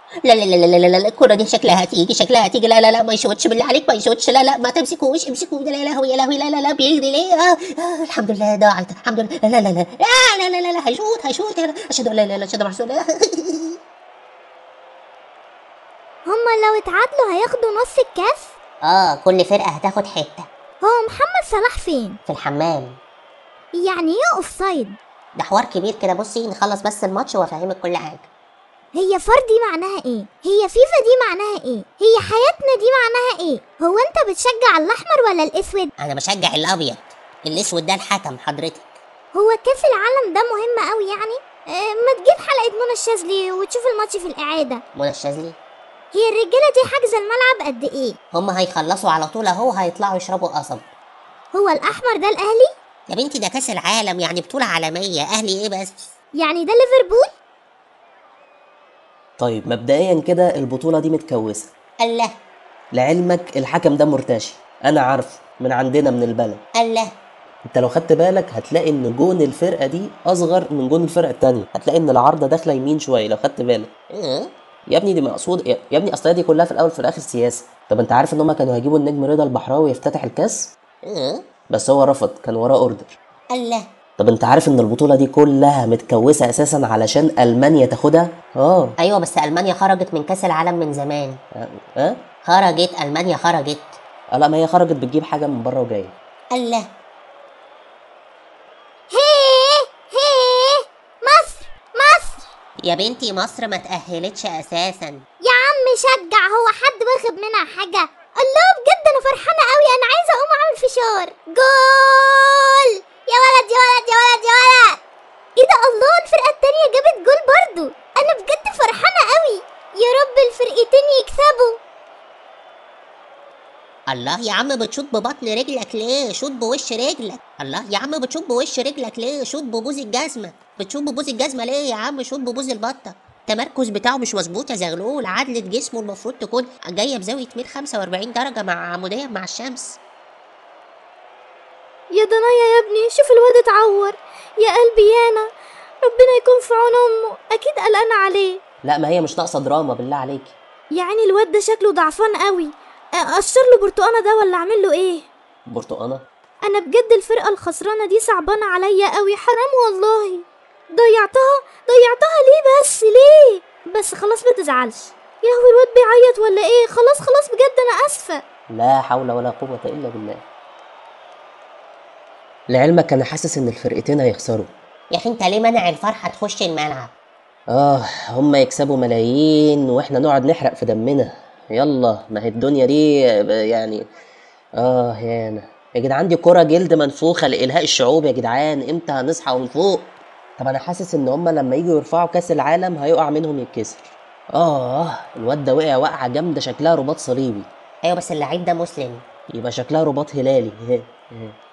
لا لا لا لا لا لا الكرة دي شكلها هتيجي شكلها هتيجي لا لا لا ما يشوتش بالله عليك ما يشوتش لا لا ما تمسكوش امسكوه ده لا لهوي يا لهوي لا لا لا بيجري ليه آه آه الحمد لله ضاعت الحمد لله لا لا لا لا لا لا لا لا لا هيشوت هيشوت يا لا. اشهد ان لا اله الا الله اشهد ان محمد رسول الله هما لو اتعادلوا هياخدوا نص الكاس اه كل فرقة هتاخد حتة هو محمد صلاح فين في الحمام يعني ايه اوفسايد ده حوار كبير كده بصي نخلص بس الماتش وافهمك كل حاجة هي فار دي معناها ايه هي فيفا دي معناها ايه هي حياتنا دي معناها ايه هو انت بتشجع الاحمر ولا الاسود انا بشجع الابيض الاسود ده الحكم حضرتك هو كاس العالم ده مهم قوي يعني اه ما تجيب حلقه منى الشاذلي وتشوف الماتش في الاعاده منى الشاذلي هي الرجاله دي حاجزه الملعب قد ايه هم هيخلصوا على طول اهو هيطلعوا يشربوا قصب هو الاحمر ده الاهلي يا بنتي ده كاس العالم يعني بطولة عالمية اهلي ايه بس يعني ده ليفربول طيب مبدئيا كده البطولة دي متكوسة الله لعلمك الحكم ده مرتشي انا عارفه من عندنا من البلد الله انت لو خدت بالك هتلاقي ان جون الفرقة دي اصغر من جون الفرقة التانية هتلاقي ان العارضة داخلة يمين شوية لو خدت بالك إيه؟ يا ابني دي مقصود يا يا ابني اصل هي دي كلها في الاول في الاخر سياسة طب انت عارف ان هم كانوا هيجيبوا النجم رضا البحراوي يفتتح الكاس إيه؟ بس هو رفض كان وراه اوردر الله طب انت عارف ان البطولة دي كلها متكوسة اساسا علشان المانيا تاخدها اه ايوه بس المانيا خرجت من كاس العالم من زمان اه خرجت المانيا خرجت اه لا ما هي خرجت بتجيب حاجة من بره وجاية الله هيه هيه مصر مصر يا بنتي مصر ما تأهلتش اساسا يا عم شجع هو حد واخد منها حاجة الله بجد انا فرحانة قوي انا عايزة اقوم اعمل فشار جول يا ولد يا ولد يا ولد يا ولد ايه ده الله الفرقة التانية جابت جول برضو انا بجد فرحانة قوي يا رب الفرقتين يكسبوا الله يا عم بتشوط ببطن رجلك ليه شوط بوش رجلك الله يا عم بتشوط بوش رجلك ليه شوط ببوز الجزمة بتشوط ببوز الجزمة ليه يا عم شوط ببوز البطة التمركز بتاعه مش مظبوط يا زغلول عدلة جسمه المفروض تكون جاية بزاوية 145 درجة مع عمودية مع الشمس يا ضنايا يا ابني شوف الواد اتعور يا قلبي يانا ربنا يكون في عون امه اكيد قلقانة عليه لا ما هي مش ناقصة دراما بالله عليك يعني الواد ده شكله ضعفان قوي اقشر له برتقانه ده ولا اعمل له ايه برتقانة انا بجد الفرقه الخسرانه دي صعبانه عليا قوي حرام والله ضيعتها ضيعتها ليه بس ليه بس خلاص ما تزعلش يا هو الواد بيعيط ولا ايه خلاص خلاص بجد انا اسفه لا حول ولا قوة إلا بالله لعلمك أنا حاسس إن الفرقتين هيخسروا يا اخي انت ليه منع الفرحة تخش الملعب آه هما يكسبوا ملايين وإحنا نقعد نحرق في دمنا يلا ما هي الدنيا دي يعني آه يانا يا جدعان دي كرة جلد منفوخة لإلهاء الشعوب يا جدعان إمتى هنصحى ونفوق طب أنا حاسس إن هما لما يجوا يرفعوا كأس العالم هيقع منهم يتكسر آه الواد ده وقع وقعة جامدة شكلها رباط صليبي ايوه بس اللعيب ده مسلم يبقى شكلها رباط هلالي